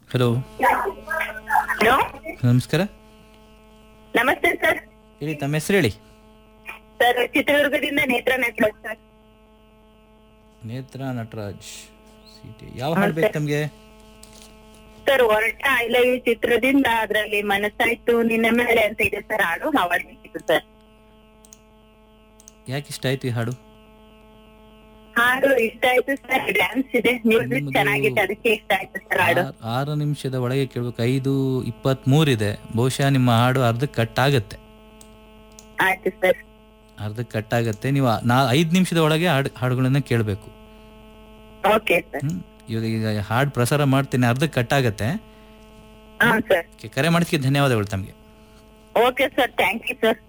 hello hello ನಮಸ್ಕಾರ ನಮಸ್ತೆ sir ಹೇಳಿ ತಮ್ಮ ಹೆಸರು ಹೇಳಿ ಸರ್ ಚಿತ್ರದುರ್ಗದಿಂದ ನೇತ್ರ ನೆಟ್ವರ್ಕ್ ಸರ್ ನೇತ್ರ ನಟರಾಜ್ ಸಿಟಿ ಯಾವ ಹಾಡು ಬೇಕು ತಮಗೆ ಸರ್ ಹೊರಟ ಐ ಲವ್ ಯು ಚಿತ್ರದಿಂದ ಅದ್ರಲ್ಲಿ ಮನಸ್ಸಾಯ್ತು ನಿನ್ನ ಮೇಲೆ ಅಂತ ಇದೆ ಸರ್ ಹಾಡು ಹಾಡ್ಬೇಕಿತ್ತು ಸರ್ ಯಾಕೆ ಇಷ್ಟ ಆಯ್ತು ಈ ಹಾಡು ಹಾಡು ಇಷ್ಟ ಆಯ್ತು ಸರ್ ಡ್ಯಾನ್ಸ್ ಇದೆ ಮ್ಯೂಸಿಕ್ ನಿಮ್ದು- ಚೆನ್ನಾಗಿದೆ ಅದಕ್ಕೆ ಇಷ್ಟ ಆಯ್ತು ಸರ್ ಹಾಡು ಆರ್- ಆರು ನಿಮಿಷದ ಒಳಗೆ ಕೇಳ್ಬೇಕು ಐದು ಇಪ್ಪತ್ತ್ ಇದೆ ಬಹುಶಃ ನಿಮ್ಮ ಹಾಡು ಅರ್ಧಕ್ಕೆ ಕಟ್ ಆಗುತ್ತೆ ಆಯ್ತು ಸರ್ ಅರ್ಧಕ್ಕೆ ಕಟ್ ಆಗುತ್ತೆ ನೀವು ಆ- ನಾ ಐದು ನಿಮಿಷದ ಒಳಗೆ ಹಾಡು ಹಾಡುಗಳನ್ನ ಕೇಳಬೇಕು ಓಕೆ ಸರ್ ಹ್ಮ್ ಇವಾಗ ಈಗ ಹಾಡು ಪ್ರಸಾರ ಮಾಡ್ತೀನಿ ಅರ್ಧಕ್ಕೆ ಕಟ್ ಆಗುತ್ತೆ ಹಾ ಸರ್ ಕರೆ ಮಾಡಿದ್ಕೆ ಧನ್ಯವಾದಗಳು ತಮಗೆ okay sir thank you sir